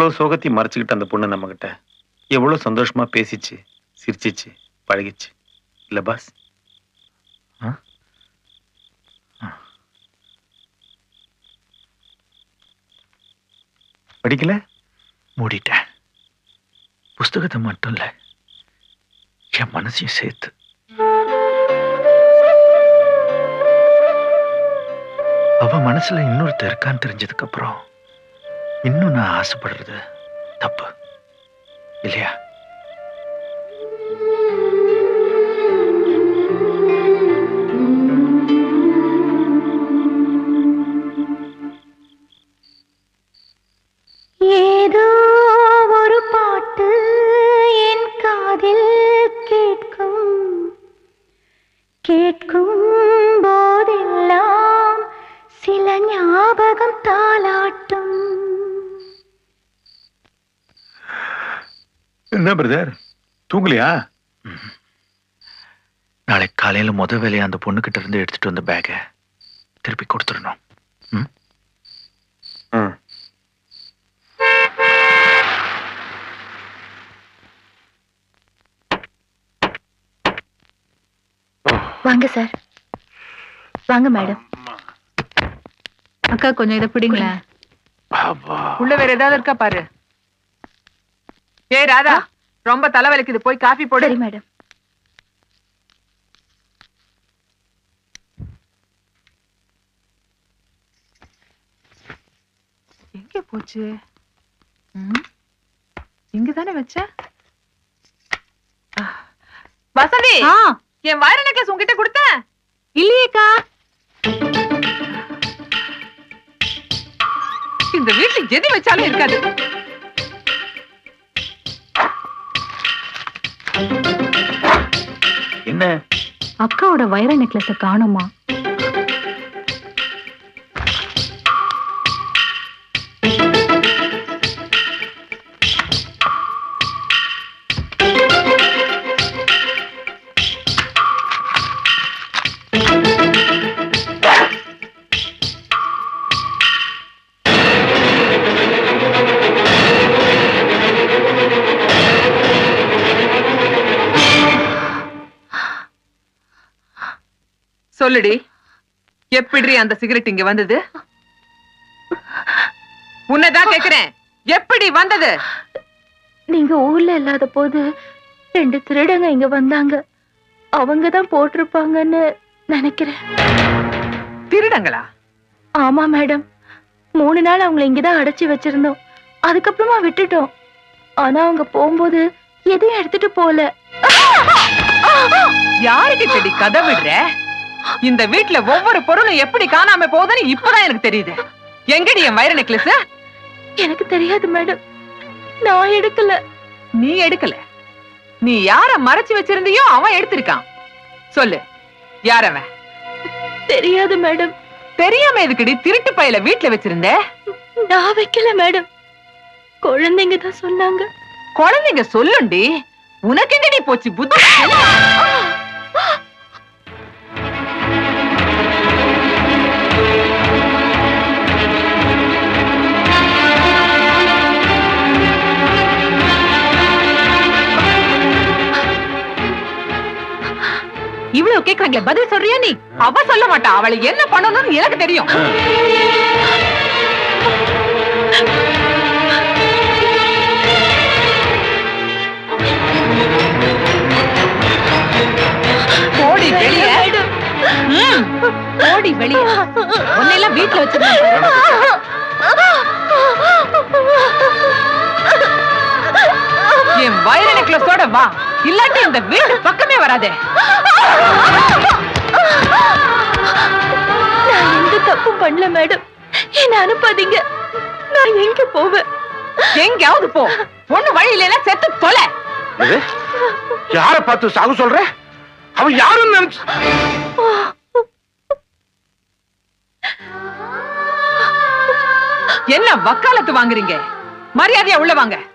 இவ்வளவு சோகத்தையும் மறைச்சுக்கிட்டு அந்த பொண்ணு நம்ம கிட்ட எவ்வளவு சந்தோஷமா பேசிச்சு சிரிச்சிச்சு பழகிச்சு இல்ல பாஸ் ஆ? ஆ. படிக்கல மூடிட்டேன் புஸ்தகத்தை மட்டும் இல்ல என் மனசையும் சேர்த்து அவ மனசுல இன்னொருத்தர் இருக்கான்னு தெரிஞ்சதுக்கு அப்புறம் இன்னும் நான் ஆசைப்படுறது தப்பு இல்லையா ஏதோ ஒரு பாட்டு என் காதில் கேட்கும் கேட்கும் போதெல்லாம் சில ஞாபகம் தாளாட்டும் என்ன பிரதர் தூங்கலையா நாளைக்கு காலையில முத வேலையை அந்த பொண்ணுகிட்ட இருந்து எடுத்துட்டு வந்த பேக்கை திருப்பி கொடுத்துடணும் ம்? ம் வாங்க சார் வாங்க மேடம் அக்கா கொஞ்சம் இதை பிடிங்களேன் உள்ள வேற ஏதாவது இருக்கா பாரு ஏய் ராதா ரொம்ப தலைவலிக்குது போய் காஃபி போடு சரி மேடம் எங்க போச்சு ம்? இங்க தானே வச்ச ஆ. வசந்தி ஆ என் வயிறு நெக்லஸ் உன்கிட்ட கொடுத்தேன் இல்லையேக்கா இந்த வீட்டுல எது வச்சாலும் இருக்காது என்ன அக்காவோட வைர நெக்லஸ காணுமா சொல்லுடி எப்படி அந்த சிகரெட் இங்க வந்தது உன்னதான் கேக்குறேன் எப்படி வந்தது நீங்க ஊர்ல இல்லாத போது ரெண்டு திருடங்க இங்க வந்தாங்க அவங்க தான் போட்டிருப்பாங்கன்னு நினைக்கிறேன் திருடங்களா ஆமா மேடம் மூணு நாள் அவங்கள இங்கதான் அடைச்சி வச்சிருந்தோம் அதுக்கப்புறமா விட்டுட்டோம் ஆனா அவங்க போகும்போது எதையும் எடுத்துட்டு போல யாருக்கு செடி கதை விடுற இந்த வீட்ல ஒவ்வொரு பொருளும் எப்படி காணாம போகுதுன்னு இப்பதான் எனக்கு தெரியுது எங்கடி என் வைர நெக்லஸ் எனக்கு தெரியாது மேடம் நான் எடுக்கல நீ எடுக்கல நீ யார மறைச்சு வச்சிருந்தியோ அவன் எடுத்திருக்கான் சொல்லு யார் அவன் தெரியாது மேடம் தெரியாம எதுக்குடி திருட்டு பையில வீட்ல வச்சிருந்த நான் வைக்கல மேடம் குழந்தைங்க தான் சொன்னாங்க குழந்தைங்க சொல்லுண்டி உனக்கு எங்கடி போச்சு புத்தி இவ்வளவு கேக்குறாங்களே பதில் சொல்றியா நீ அவ சொல்ல மாட்டா அவளை என்ன பண்ணணும்னு எனக்கு தெரியும் போடி வெளிய ம், போடி வெளிய உன்னையெல்லாம் வீட்டுல வச்சிருந்தேன் என் வயிறு நெக்லஸோட வா இல்லாட்டி இந்த வீடு பக்கமே வராதே நான் எந்த தப்பும் பண்ணல மேடம் என்ன அனுப்பாதீங்க நான் எங்க போவேன் எங்கேயாவது போ பொண்ணு வழி இல்லைன்னா செத்து தொலை எது யார பார்த்து சாகு சொல்ற அவன் யாருன்னு நினைச்சு என்ன வக்காலத்து வாங்குறீங்க மரியாதையா உள்ள வாங்க